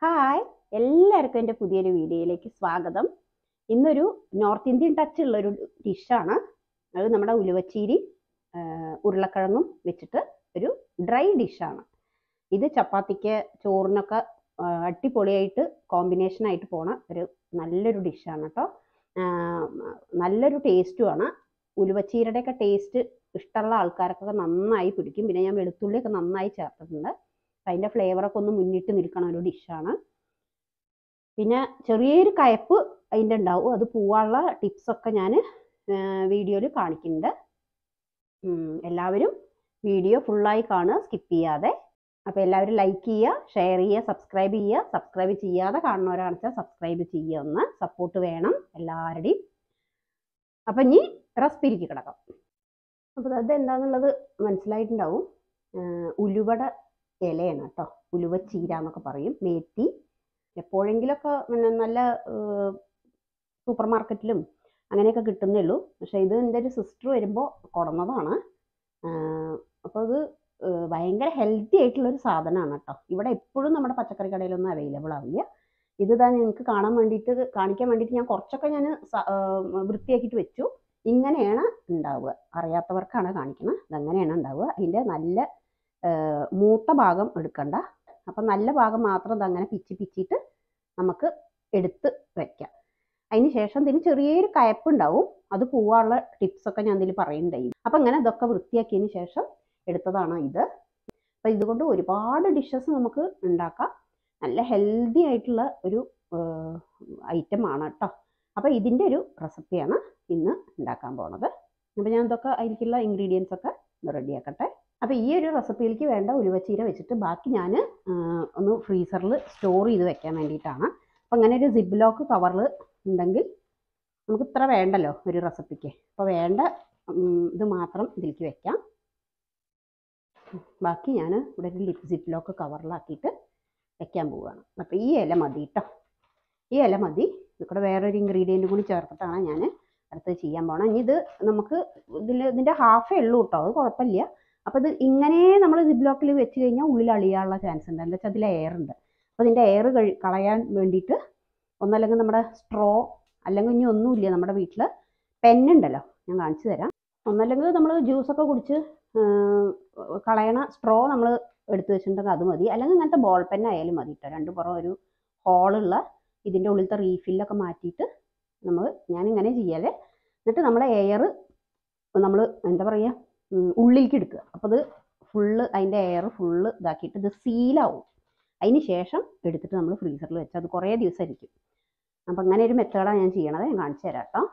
hi എല്ലാവർക്കും എൻ്റെ പുതിയൊരു വീഡിയോയിലേക്ക് സ്വാഗതം ഇന്നൊരു നോർത്ത് ഇന്ത്യൻ ടച്ച് ഉള്ള ഒരു ഡിഷാണ് അത് നമ്മുടെ ഉലുവച്ചീരി ആ, ഉരുളക്കിഴങ്ങും വെച്ചിട്ട് ഒരു ഡ്രൈ ഡിഷാണ് ഇത് ചപ്പാത്തിക്ക് ചോറിനൊക്കെ ആ, അടിപൊളിയായിട്ട് കോമ്പിനേഷൻ ആയിട്ട് പോണ ഒരു നല്ലൊരു ഡിഷാണ് കേട്ടോ ആ, നല്ലൊരു ടേസ്റ്റുമാണ് ഉലുവച്ചീരയുടെയൊക്കെ ടേസ്റ്റ് ഇഷ്ടമുള്ള ആൾക്കാർക്കൊക്കെ നന്നായി പിടിക്കും പിന്നെ ഞാൻ വെളുത്തുള്ളിയൊക്കെ നന്നായി ചേർത്തിട്ടുണ്ട് അതിൻ്റെ ഫ്ലേവറൊക്കെ ഒന്ന് മുന്നിട്ട് നിൽക്കണ ഒരു ഡിഷാണ് പിന്നെ ചെറിയൊരു കയപ്പ് അതിൻ്റെ ഉണ്ടാവും അത് പോവാനുള്ള ടിപ്സൊക്കെ ഞാൻ വീഡിയോയിൽ കാണിക്കുന്നുണ്ട് ഉം, എല്ലാവരും വീഡിയോ ഫുള്ളായി കാണുക സ്കിപ്പ് ചെയ്യാതെ അപ്പോൾ എല്ലാവരും ലൈക്ക് ചെയ്യുക ഷെയർ ചെയ്യുക സബ്സ്ക്രൈബ് ചെയ്യുക സബ്സ്ക്രൈബ് ചെയ്യാതെ കാണുന്നവരാണെന്ന് വെച്ചാൽ സബ്സ്ക്രൈബ് ചെയ്യുക ഒന്ന് സപ്പോർട്ട് വേണം എല്ലാവരുടെയും അപ്പം ഇനി റെസിപ്പിയിലേക്ക് കിടക്കാം അപ്പോൾ അത് എന്താണെന്നുള്ളത് മനസ്സിലായിട്ടുണ്ടാവും ആഹ് ഉലുവയുടെ ഇലയാണ് കേട്ടോ ഉലുവ ചീര എന്നൊക്കെ പറയും മേത്തി എപ്പോഴെങ്കിലുമൊക്കെ പിന്നെ നല്ല സൂപ്പർ മാർക്കറ്റിലും അങ്ങനെയൊക്കെ കിട്ടുന്നേ ഉള്ളൂ പക്ഷേ ഇത് എൻ്റെ ഒരു സിസ്റ്റർ വരുമ്പോൾ കൊടന്നതാണ് അപ്പോൾ അത് ആഹ് ഭയങ്കര ഹെൽത്തി ആയിട്ടുള്ളൊരു സാധനമാണ് കേട്ടോ ഇവിടെ എപ്പോഴും നമ്മുടെ പച്ചക്കറി കടയിലൊന്നും അവൈലബിൾ ആവില്ല ഇത് ഇതാ നിങ്ങൾക്ക് കാണാൻ വേണ്ടിയിട്ട് കാണിക്കാൻ വേണ്ടിയിട്ട് ഞാൻ കുറച്ചൊക്കെ ഞാൻ വൃത്തിയാക്കിയിട്ട് വെച്ചു ഇങ്ങനെയാണ് ഉണ്ടാവുക അറിയാത്തവർക്കാണ് കാണിക്കുന്നത് ഇതങ്ങനെയാണ് ഉണ്ടാവുക അതിൻ്റെ നല്ല ആഹ് മൂത്ത ഭാഗം എടുക്കണ്ട അപ്പം നല്ല ഭാഗം മാത്രം ഇതങ്ങനെ പിച്ചി പിച്ചിട്ട് നമുക്ക് എടുത്ത് വെക്കാം അതിന് ശേഷം ഇതിന് ചെറിയൊരു കയപ്പുണ്ടാവും അത് പോവാനുള്ള ടിപ്സൊക്കെ ഞാൻ ഇതിൽ പറയുന്നുണ്ടായി അപ്പം അങ്ങനെ ഇതൊക്കെ വൃത്തിയാക്കിയതിന് ശേഷം എടുത്തതാണ് ഇത് അപ്പം ഇതുകൊണ്ട് ഒരുപാട് ഡിഷസ് നമുക്ക് ഉണ്ടാക്കാം നല്ല ഹെൽത്തി ആയിട്ടുള്ള ഒരു ഐറ്റമാണ് കേട്ടോ അപ്പോൾ ഇതിൻ്റെ ഒരു റെസിപ്പിയാണ് ഇന്ന് ഉണ്ടാക്കാൻ പോണത് അപ്പോൾ ഞാൻ ഇതൊക്കെ അതിലേക്കുള്ള ഇൻഗ്രീഡിയൻസ് ഒക്കെ റെഡിയാക്കട്ടെ അപ്പോൾ ഈ ഒരു റെസിപ്പിയിലേക്ക് വേണ്ട ഉലുവച്ചീര വെച്ചിട്ട് ബാക്കി ഞാൻ ഒന്ന് ഫ്രീസറിൽ സ്റ്റോർ ചെയ്ത് വെക്കാൻ വേണ്ടിയിട്ടാണ് അപ്പോൾ അങ്ങനെ ഒരു സിബ് ലോക്ക് കവറിൽ ഉണ്ടെങ്കിൽ നമുക്ക് ഇത്ര വേണ്ടല്ലോ ഒരു റെസിപ്പിക്ക് അപ്പോൾ വേണ്ട ഉം, ഇത് മാത്രം ഇതിലേക്ക് വെക്കാം ബാക്കി ഞാൻ ഇവിടെ ഒരു ലിപ് സിപ്പ് ലോക്ക് കവറിലാക്കിയിട്ട് വെക്കാൻ പോവുകയാണ് അപ്പോൾ ഈ ഇല മതി കേട്ടോ ഈ ഇല മതി ഇവിടെ വേറൊരു ഇൻഗ്രീഡിയൻറ്റ് കൂടി ചേർത്തിട്ടാണ് ഞാൻ അടുത്ത് ചെയ്യാൻ പോകണം ഇനി ഇത് നമുക്ക് ഇതിൽ ഇതിൻ്റെ ഹാഫേ ഉള്ളൂ കേട്ടോ അത് കുഴപ്പമില്ല അപ്പോൾ ഇത് ഇങ്ങനെ നമ്മൾ സിബ് ലോക്കിൽ വെച്ച് കഴിഞ്ഞാൽ ഉള്ളിൽ അളിയാനുള്ള ചാൻസ് ഉണ്ട് എന്താ വെച്ചാൽ അതിൽ എയർ ഉണ്ട് അപ്പോൾ ഇതിൻ്റെ എയർ കളയാൻ വേണ്ടിയിട്ട് ഒന്നല്ലെങ്കിൽ നമ്മുടെ സ്ട്രോ അല്ലെങ്കിൽ ഇനി ഒന്നുമില്ല നമ്മുടെ വീട്ടിൽ പെന്നുണ്ടല്ലോ ഞാൻ കാണിച്ചു തരാം ഒന്നല്ലെങ്കിൽ നമ്മൾ ജ്യൂസൊക്കെ കുടിച്ച് ഉം, കളയണ സ്ട്രോ നമ്മൾ എടുത്തു വെച്ചിട്ടുണ്ടെങ്കിൽ അത് മതി അല്ലെങ്കിൽ ഇങ്ങനത്തെ ബോൾ പെൻ ആയാലും മതി കേട്ടോ രണ്ട് പുറം ഒരു ഹോളുള്ള ഇതിൻ്റെ ഉള്ളിലത്തെ റീഫില്ലൊക്കെ മാറ്റിയിട്ട് നമ്മൾ ഞാനിങ്ങനെ ചെയ്യാതെ എന്നിട്ട് നമ്മളെ എയർ നമ്മൾ എന്താ പറയുക ഉം, ഉള്ളിലേക്ക് എടുക്കുക അപ്പോൾ അത് ഫുള്ള് അതിൻ്റെ എയർ ഫുള്ള് ഇതാക്കിയിട്ട് ഇത് സീലാവും അതിന് ശേഷം എടുത്തിട്ട് നമ്മൾ ഫ്രീസറിൽ വെച്ചാൽ അത് കുറേ ദിവസം ഇരിക്കും അപ്പം അങ്ങനെ ഒരു മെത്തേഡാണ് ഞാൻ ചെയ്യണത് ഞാൻ കാണിച്ചു തരാം കേട്ടോ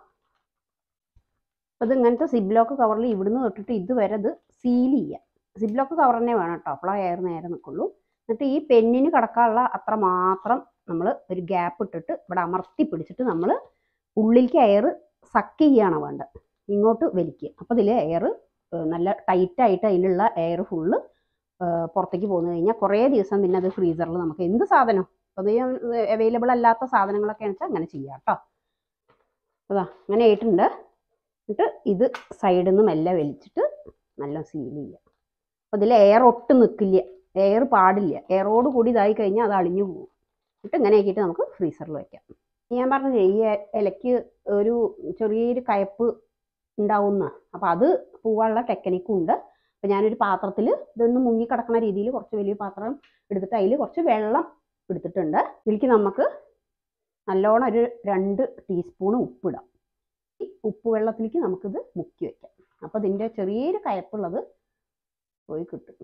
അപ്പോൾ ഇത് ഇങ്ങനത്തെ സിബ്ലോക്ക് കവറിൽ ഇവിടുന്ന് തൊട്ടിട്ട് ഇതുവരെ ഇത് സീൽ ചെയ്യുക സിബ്ലോക്ക് കവർ തന്നെ വേണം കേട്ടോ അപ്പോഴാ എയർ നേരെ നിൽക്കുള്ളൂ എന്നിട്ട് ഈ പെന്നിന് കിടക്കാനുള്ള അത്ര മാത്രം നമ്മൾ ഒരു ഗ്യാപ്പ് ഇട്ടിട്ട് ഇവിടെ അമർത്തി പിടിച്ചിട്ട് നമ്മൾ ഉള്ളിലേക്ക് എയർ സക്ക് ചെയ്യുകയാണ് വേണ്ടത് ഇങ്ങോട്ട് വലിക്കുക അപ്പോൾ ഇതിൽ എയർ നല്ല ടൈറ്റായിട്ട് അതിലുള്ള എയർ ഫുള്ള് പുറത്തേക്ക് പോന്നു കഴിഞ്ഞാൽ കുറേ ദിവസം പിന്നെ അത് ഫ്രീസറിൽ നമുക്ക് എന്ത് സാധനം അപ്പോൾ അത് അവൈലബിൾ അല്ലാത്ത സാധനങ്ങളൊക്കെ വെച്ചാൽ അങ്ങനെ ചെയ്യാം കേട്ടോ അതാ അങ്ങനെ ആയിട്ടുണ്ട് എന്നിട്ട് ഇത് സൈഡിൽ നിന്ന് മെല്ലെ വലിച്ചിട്ട് നല്ല സീൽ ചെയ്യുക അപ്പോൾ ഇതിൽ എയർ ഒട്ടും നിൽക്കില്ല എയർ പാടില്ല എയറോട് കൂടി ഇതായി കഴിഞ്ഞാൽ അത് അളിഞ്ഞു പോകും എന്നിട്ട് ഇങ്ങനെ ആക്കിയിട്ട് നമുക്ക് ഫ്രീസറിൽ വെക്കാം ഞാൻ പറഞ്ഞില്ലേ ഈ ഇ- ഇലയ്ക്ക് ഒരു ചെറിയൊരു കയപ്പ് ഉണ്ടാവുന്ന അപ്പോൾ അത് പോവാനുള്ള ടെക്നിക്കും ഉണ്ട് അപ്പോൾ ഞാനൊരു പാത്രത്തിൽ ഇതൊന്ന് മുങ്ങിക്കിടക്കുന്ന രീതിയിൽ കുറച്ച് വലിയ പാത്രം എടുത്തിട്ട് അതിൽ കുറച്ച് വെള്ളം എടുത്തിട്ടുണ്ട് ഇതിലേക്ക് നമുക്ക് നല്ലോണം ഒരു രണ്ട് ടീസ്പൂൺ ഉപ്പിടാം ഈ ഉപ്പ് വെള്ളത്തിലേക്ക് നമുക്കിത് മുക്കി വെക്കാം അപ്പോൾ ഇതിൻ്റെ ചെറിയൊരു കയപ്പുള്ളത് പോയി കിട്ടും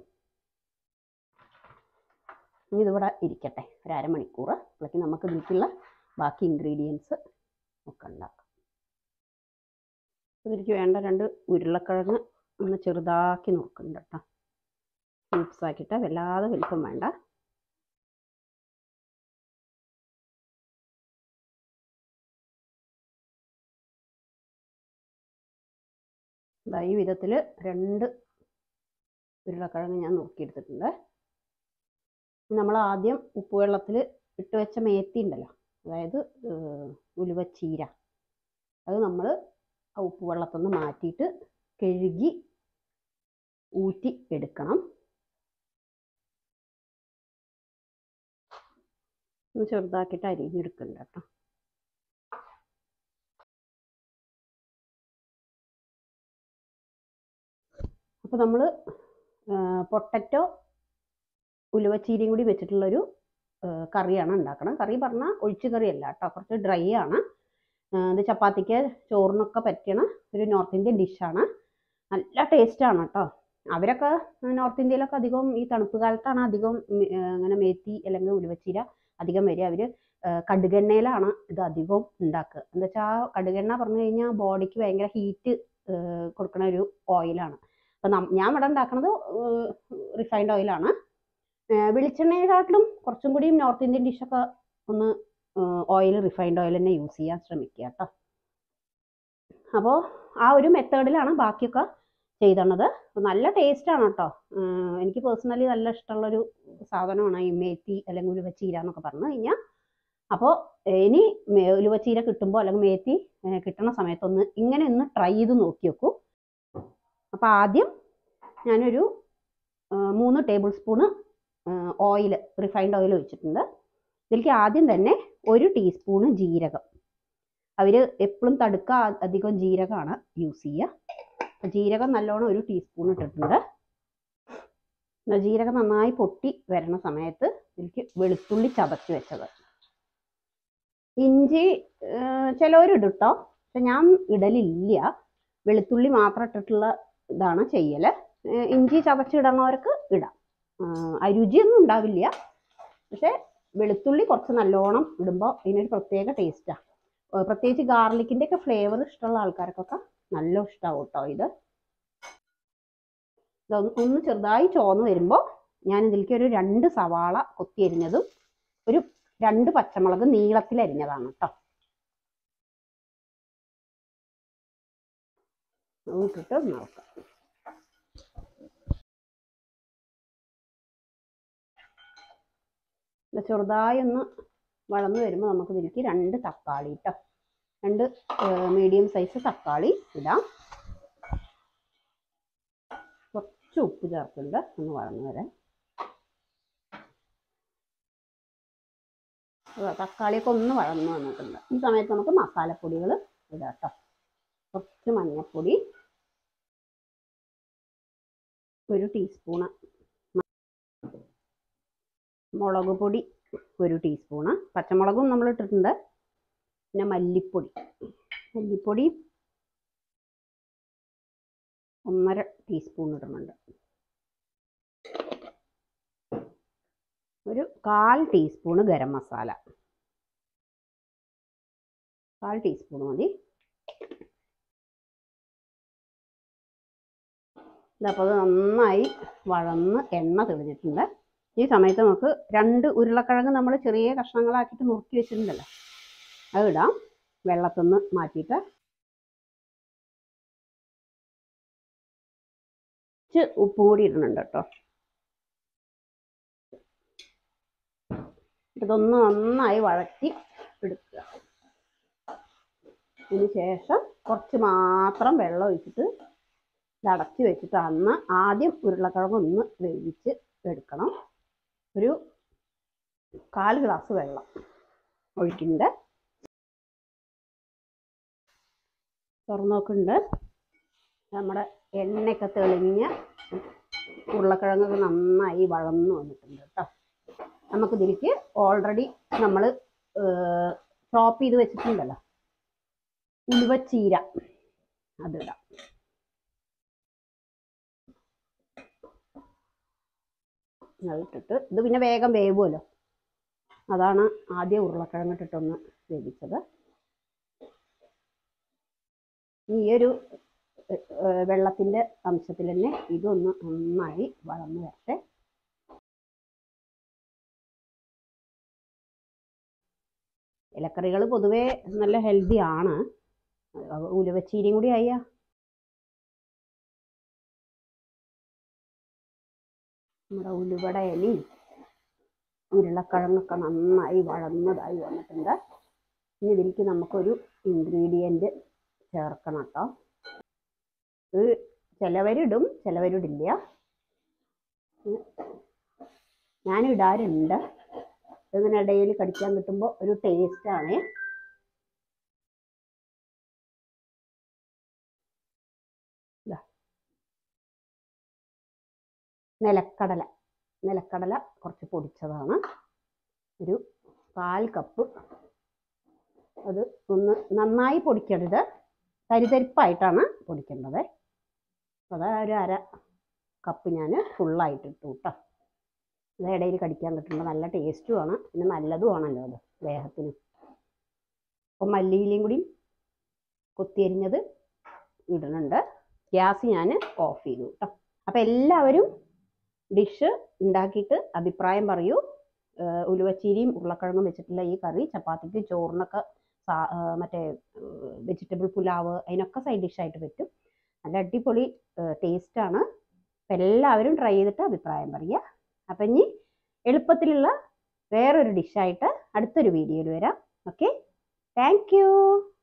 ഇനി ഇതിവിടെ ഇരിക്കട്ടെ ഒരു അരമണിക്കൂർ അപ്പോഴേക്കും നമുക്ക് ഇതിലേക്കുള്ള ബാക്കി ഇൻഗ്രീഡിയൻസ് ഒക്കെ ഉണ്ടാക്കാം ഇതിലേക്ക് വേണ്ട രണ്ട് ഉരുളക്കിഴങ്ങ് ഒന്ന് ചെറുതാക്കി നോക്കുന്നുണ്ട് കേട്ടോ ക്യൂബ്സ് ആക്കിയിട്ട് വല്ലാതെ വലിപ്പം വേണ്ട ദാ ഈ വിധത്തിൽ രണ്ട് ഉരുളക്കിഴങ്ങ് ഞാൻ നോക്കിയെടുത്തിട്ടുണ്ട് നമ്മൾ ആദ്യം ഉപ്പുവെള്ളത്തിൽ ഇട്ട് വെച്ച മേത്തി ഉണ്ടല്ലോ അതായത് ഏഹ്, ഉലുവച്ചീര അത് നമ്മൾ ആ ഉപ്പുവെള്ളത്തിൽ നിന്ന് മാറ്റിയിട്ട് കഴുകി ഊറ്റി എടുക്കണം ഒന്ന് ചെറുതാക്കിയിട്ട് അരിഞ്ഞെടുക്കുന്നുണ്ട് കേട്ടോ അപ്പോൾ നമ്മൾ പൊട്ടറ്റോ ഉലുവച്ചീരിയും കൂടി വെച്ചിട്ടുള്ളൊരു ആ, കറിയാണ് ഉണ്ടാക്കണം കറി പറഞ്ഞാൽ ഒഴിച്ചു കറിയല്ല കേട്ടോ കുറച്ച് ഡ്രൈ ആണ് ആ, ഇത് ചപ്പാത്തിക്ക് ചോറിനൊക്കെ പറ്റണ ഒരു നോർത്ത് ഇന്ത്യൻ ഡിഷാണ് നല്ല ടേസ്റ്റാണ് കേട്ടോ അവരൊക്കെ നോർത്ത് ഇന്ത്യയിലൊക്കെ അധികം ഈ തണുപ്പ് കാലത്താണ് അധികം ഉം, ആ, അങ്ങനെ മേത്തി അല്ലെങ്കിൽ ഉലുവച്ചീര അധികം വരിക അവർ കടുകെണ്ണയിലാണ് ഇത് അധികവും ഉണ്ടാക്കുക എന്താ വെച്ചാൽ കടുകെണ്ണ പറഞ്ഞു കഴിഞ്ഞാൽ ബോഡിക്ക് ഭയങ്കര ഹീറ്റ് കൊടുക്കുന്ന ഒരു ഓയിലാണ് അപ്പം ഞാൻ ഇവിടെ ഉണ്ടാക്കുന്നത് റിഫൈൻഡ് ഓയിലാണ് വെളിച്ചെണ്ണയെക്കാട്ടിലും കുറച്ചും കൂടിയും നോർത്ത് ഇന്ത്യൻ ഡിഷൊക്കെ ഒന്ന് ഓയിൽ റിഫൈൻഡ് ഓയിൽ തന്നെ യൂസ് ചെയ്യാൻ ശ്രമിക്കുക കേട്ടോ അപ്പോൾ ആ ഒരു മെത്തേഡിലാണ് ബാക്കിയൊക്കെ ചെയ്തണത് അപ്പോൾ നല്ല ടേസ്റ്റാണ് കേട്ടോ എനിക്ക് പേഴ്സണലി നല്ല ഇഷ്ടമുള്ളൊരു സാധനമാണ് ഈ മേത്തി അല്ലെങ്കിൽ ഉലുവച്ചീര എന്നൊക്കെ പറഞ്ഞു കഴിഞ്ഞാൽ അപ്പോൾ ഇനി മേ- ഉലുവച്ചീര കിട്ടുമ്പോൾ അല്ലെങ്കിൽ മേത്തി ഏഹ് കിട്ടണ സമയത്തൊന്ന് ഇങ്ങനെ ഒന്ന് ട്രൈ ചെയ്ത് നോക്കി നോക്കൂ അപ്പോൾ ആദ്യം ഞാനൊരു ആ, മൂന്ന് tablespoon oil refined oil ഒഴിച്ചിട്ടുണ്ട് ഇതിലേക്ക് ആദ്യം തന്നെ ഒരു ടീസ്പൂണ് ജീരകം അവർ എപ്പോഴും തടുക്ക അധികം ജീരകമാണ് യൂസ് ചെയ്യുക അപ്പോൾ ജീരകം നല്ലോണം ഒരു ടീസ്പൂൺ ഇട്ടിട്ടുണ്ട് എന്നാ ജീരകം നന്നായി പൊട്ടി വരണ സമയത്ത് ഇതിലേക്ക് വെളുത്തുള്ളി ചതച്ച് വെച്ചത് ഇഞ്ചി ചിലവരിടും കേട്ടോ പക്ഷെ ഞാൻ ഇടലില്ല വെളുത്തുള്ളി മാത്രം ഇട്ടിട്ടുള്ള ഇതാണ് ചെയ്യല് ഏഹ് ഇഞ്ചി ചതച്ചിടണവർക്ക് ഇടാം ആഹ് ആ രുചിയൊന്നും ഉണ്ടാവില്ല പക്ഷെ വെളുത്തുള്ളി കുറച്ച് നല്ലോണം ഇടുമ്പോൾ ഇതിനൊരു പ്രത്യേക ടേസ്റ്റാണ് പ്രത്യേകിച്ച് ഗാർലിക്കിൻ്റെ ഒക്കെ ഫ്ലേവർ ഇഷ്ടമുള്ള ആൾക്കാർക്കൊക്കെ നല്ല ഇഷ്ടമാവും കേട്ടോ ഇത് ഇതൊന്ന് ഒന്ന് ചെറുതായി ചോന്ന് വരുമ്പോൾ ഞാൻ ഇതിലേക്ക് ഒരു രണ്ട് സവാള കൊത്തി അരിഞ്ഞതും ഒരു രണ്ട് പച്ചമുളക് നീളത്തിൽ അരിഞ്ഞതാണ് കേട്ടോ അത് ഇട്ടിട്ട് നോക്കാം ഇത് ചെറുതായി ഒന്ന് വളർന്നു വരുമ്പോൾ നമുക്ക് ഇതിലേക്ക് രണ്ട് തക്കാളി കേട്ടോ രണ്ട് മീഡിയം സൈസ് തക്കാളി ഇടാം കുറച്ച് ഉപ്പ് ചേർക്കുന്നുണ്ട് ഒന്ന് വളർന്നു വരാൻ അതാ, തക്കാളിയൊക്കെ ഒന്ന് വളർന്നു വന്നിട്ടുണ്ട് ഈ സമയത്ത് നമുക്ക് മസാലപ്പൊടികൾ ഇടാം കേട്ടോ കുറച്ച് മഞ്ഞൾപ്പൊടി ഒരു ടീസ്പൂണ് മുളക് പൊടി ഒരു ടീസ്പൂണ് പച്ചമുളകും നമ്മൾ ഇട്ടിട്ടുണ്ട് പിന്നെ മല്ലിപ്പൊടി മല്ലിപ്പൊടി ഒന്നര ടീസ്പൂൺ ഇടുന്നുണ്ട് ഒരു കാൽ ടീസ്പൂണ് ഗരം മസാല കാൽ ടീസ്പൂൺ മതി ഇതപ്പോൾ അത് നന്നായി വഴന്ന് എണ്ണ തെളിഞ്ഞിട്ടുണ്ട് ഈ സമയത്ത് നമുക്ക് രണ്ട് ഉരുളക്കിഴങ്ങ് നമ്മൾ ചെറിയ കഷ്ണങ്ങളാക്കിയിട്ട് നുറുക്കി വെച്ചിട്ടുണ്ടല്ലോ അത് ഇടാം വെള്ളത്തിൽ നിന്ന് മാറ്റിയിട്ട് കുറച്ച് ഉപ്പ് കൂടി ഇടുന്നുണ്ട് കേട്ടോ ഇതൊന്ന് നന്നായി വഴറ്റി എടുക്കുക ഇതിന് ശേഷം കുറച്ച് മാത്രം വെള്ളം ഒഴിച്ചിട്ട് ഇത് അടച്ച് വെച്ചിട്ട് അന്ന് ആദ്യം ഉരുളക്കിഴങ്ങ് ഒന്ന് വേവിച്ച് എടുക്കണം ഒരു കാൽ ഗ്ലാസ് വെള്ളം ഒഴിക്കുന്നുണ്ട് തുറന്നു നോക്കുന്നുണ്ട് നമ്മുടെ എണ്ണയൊക്കെ തെളിഞ്ഞ് ഉരുളക്കിഴങ്ങൊക്കെ നന്നായി വളർന്നു വന്നിട്ടുണ്ട് കേട്ടോ നമുക്കിതിലേക്ക് ഓൾറെഡി നമ്മൾ ചോപ്പ് ചെയ്ത് വെച്ചിട്ടുണ്ടല്ലോ ഉലുവച്ചീര അതിടാം അതിട്ടിട്ട് ഇത് പിന്നെ വേഗം വേവുമല്ലോ അതാണ് ആദ്യം ഉരുളക്കിഴങ്ങ് ഇട്ടിട്ടൊന്ന് വേവിച്ചത് ഈ ഒരു വെള്ളത്തിൻ്റെ അംശത്തിൽ തന്നെ ഇതൊന്ന് നന്നായി വളർന്നു വരട്ടെ ഇലക്കറികൾ പൊതുവേ നല്ല ഹെൽത്തി ആണ് ഉലുവച്ചീരയും കൂടി ആയ നമ്മുടെ ഉലുവട ഇലയും ഉരുളക്കിഴങ്ങൊക്കെ നന്നായി വളർന്നതായി വന്നിട്ടുണ്ട് ഇനി ഇതിലേക്ക് നമുക്കൊരു ഇൻഗ്രീഡിയൻറ്റ് ചേർക്കണം കേട്ടോ ഇത് ചിലവരിടും ചിലവരിടില്ല ഞാൻ ഇടാറുണ്ട് ഇങ്ങനെ ഇടയിൽ കടിക്കാൻ കിട്ടുമ്പോൾ ഒരു ടേസ്റ്റ് ആണ് നിലക്കടല നിലക്കടല കുറച്ച് പൊടിച്ചതാണ് ഒരു കാൽ കപ്പ് അത് ഒന്ന് നന്നായി പൊടിക്കരുത് തരിതരിപ്പായിട്ടാണ് പൊടിക്കേണ്ടത് അത് ഒരു അര കപ്പ് ഞാൻ ഫുള്ളായിട്ട് ഇട്ടു കേട്ടോ ഇത് ഇടയിൽ കടിക്കാൻ കിട്ടുമ്പോൾ നല്ല ടേസ്റ്റുമാണ് പിന്നെ നല്ലതുമാണല്ലോ അത് ദേഹത്തിന് അപ്പം മല്ലിയിലയും കൂടി കൊത്തിയരിഞ്ഞത് ഇടുന്നുണ്ട് ഗ്യാസ് ഞാൻ ഓഫ് ചെയ്തു കേട്ടോ അപ്പം എല്ലാവരും ഡിഷ് ഉണ്ടാക്കിയിട്ട് അഭിപ്രായം പറയൂ ഏഹ് ഉലുവച്ചീരിയും ഉരുളക്കിഴങ്ങും വെച്ചിട്ടുള്ള ഈ കറി ചപ്പാത്തിക്ക് ചോറിനൊക്കെ സാ- ഏഹ് മറ്റേ വെജിറ്റബിൾ പുലാവ് അതിനൊക്കെ സൈഡ് ഡിഷായിട്ട് പറ്റും നല്ല അടിപൊളി ടേസ്റ്റാണ് അപ്പം എല്ലാവരും ട്രൈ ചെയ്തിട്ട് അഭിപ്രായം പറയുക അപ്പം ഇനി എളുപ്പത്തിലുള്ള വേറൊരു ഡിഷായിട്ട് അടുത്തൊരു വീഡിയോയിൽ വരാം ഓക്കെ താങ്ക് യു